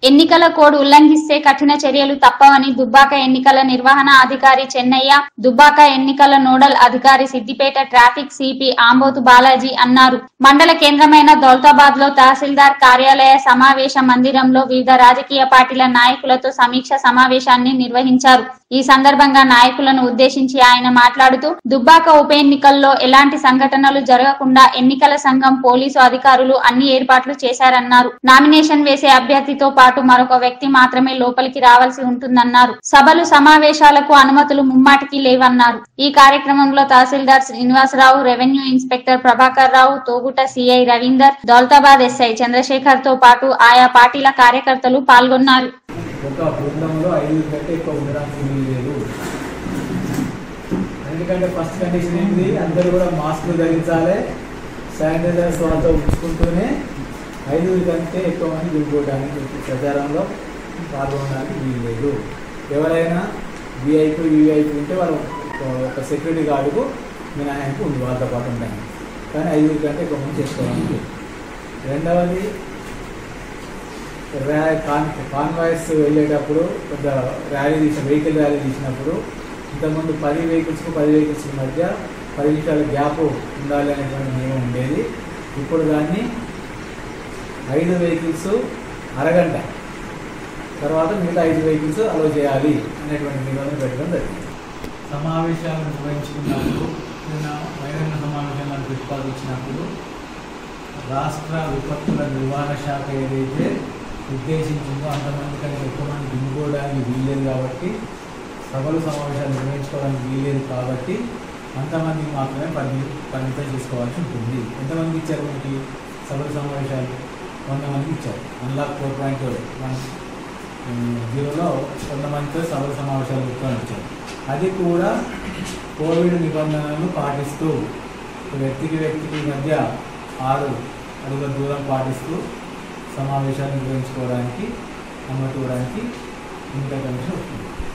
ఎన్నికల కోడ్ ఉల్లంఘిస్తే కఠిన చర్యలు తప్పవని దుబ్బాక ఎన్నికల నిర్వహణ అధికారి చెన్నయ్య దుబ్బాక ఎన్నికల నోడల్ అధికారి సిద్దిపేట ట్రాఫిక్ సిపి ఆంబోతు బాలాజీ అన్నారు మండల కేంద్రమైన దౌలతాబాద్ లో తహసీల్దార్ కార్యాలయ సమావేశ మందిరంలో వివిధ రాజకీయ పార్టీల నాయకులతో సమీక్ష సమావేశాన్ని నిర్వహించారు ఈ సందర్భంగా నాయకులను ఉద్దేశించి ఆయన మాట్లాడుతూ దుబ్బాక ఉప ఎన్నికల్లో ఎలాంటి సంఘటనలు జరగకుండా ఎన్నికల సంఘం పోలీసు అధికారులు అన్ని ఏర్పాట్లు చేశారన్నారు నామినేషన్ వేసే అభ్యర్థితో పాటు మరొక వ్యక్తి మాత్రమే లోపలికి రావాల్సి ఉంటుందన్నారు సభలు సమావేశాలకు అనుమతులు ముమ్మాటికి లేవన్నారు ఈ కార్యక్రమంలో tahsildar Srinivasarao revenue inspector Prabhakar Rao Toguta CI Ravinder Daulatabad SI Chandrashekar తో పాటు ఆయా పార్టీల కార్యకర్తలు పాల్గొన్నారు ఒక బృందంలో ఐదుగురు కంటే ఎక్కువ ఉండడానికి వీలు లేదు ఎందుకంటే ఫస్ట్ కండిషన్ ఏంటి అందరూ కూడా మాస్కులు ధరించాలి శానిటైజర్స్ వాళ్ళతో ఉంచుకుంటూనే ఐదుగురి కంటే ఎక్కువ మంది దిగుకోవడానికి ప్రచారంలో పాల్గొనడానికి వీలు లేదు ఎవరైనా విఐపి విఐపి ఉంటే వాళ్ళు ఒక- ఒక సెక్యూరిటీ గార్డుకు మినహాయింపు ఉంది వాళ్ళతో పాటు ఉంటాయి కానీ ఐదుగురి కంటే ఎక్కువ మంది చేసుకోవడానికి లేదు. రెండవది ర్యా కాన్ కాన్వాయిస్ వెళ్ళేటప్పుడు పెద్ద ర్యాలీ తీసిన వెహికల్ ర్యాలీ తీసినప్పుడు ఇంతకుముందు పది వెహికల్స్కు పది వెహికల్స్ మధ్య పది నిమిషాల గ్యాప్ ఉండాలి అనేటువంటి నియమం ఉండేది ఇప్పుడు దాన్ని ఐదు వెహికల్స్ అరగంట తర్వాత మిగతా ఐదు వెహికల్స్ అలో చేయాలి అనేటువంటి నిబంధన పెట్టడం జరిగింది సమావేశాలు నిర్వహించుకున్నప్పుడు నిన్న బహిరంగ సమావేశాలను ప్రతిపాదించినప్పుడు రాష్ట్ర విపత్తుల నిర్వహణ శాఖ ఏదైతే ఉద్దేశించిందో అంతమంది కంటే ఎక్కువ మంది దిగుకోవడానికి వీల్లేదు కాబట్టి సభలు సమావేశాలు నిర్వహించుకోవడానికి వీల్లేదు కాబట్టి అంతమందికి మాత్రమే పని పరిమితం చేసుకోవాల్సి ఉంటుంది ఎంతమందికి ఇచ్చారు మనకి సభలు సమావేశాలు వంద మందికి ఇచ్చారు అన్లాక్ ఫోర్ పాయింట్ వన్ జీరోలో కొంతమందితో సభల సమావేశాలు ఇచ్చారు అది కూడా కోవిడ్ నిబంధనలను పాటిస్తూ వ్యక్తికి వ్యక్తికి మధ్య ఆరు అడుగుల దూరం పాటిస్తూ సమావేశాలు నిర్వహించుకోవడానికి అనుమతి ఇవ్వడానికి ఎన్నికల కమిషన్ వస్తుంది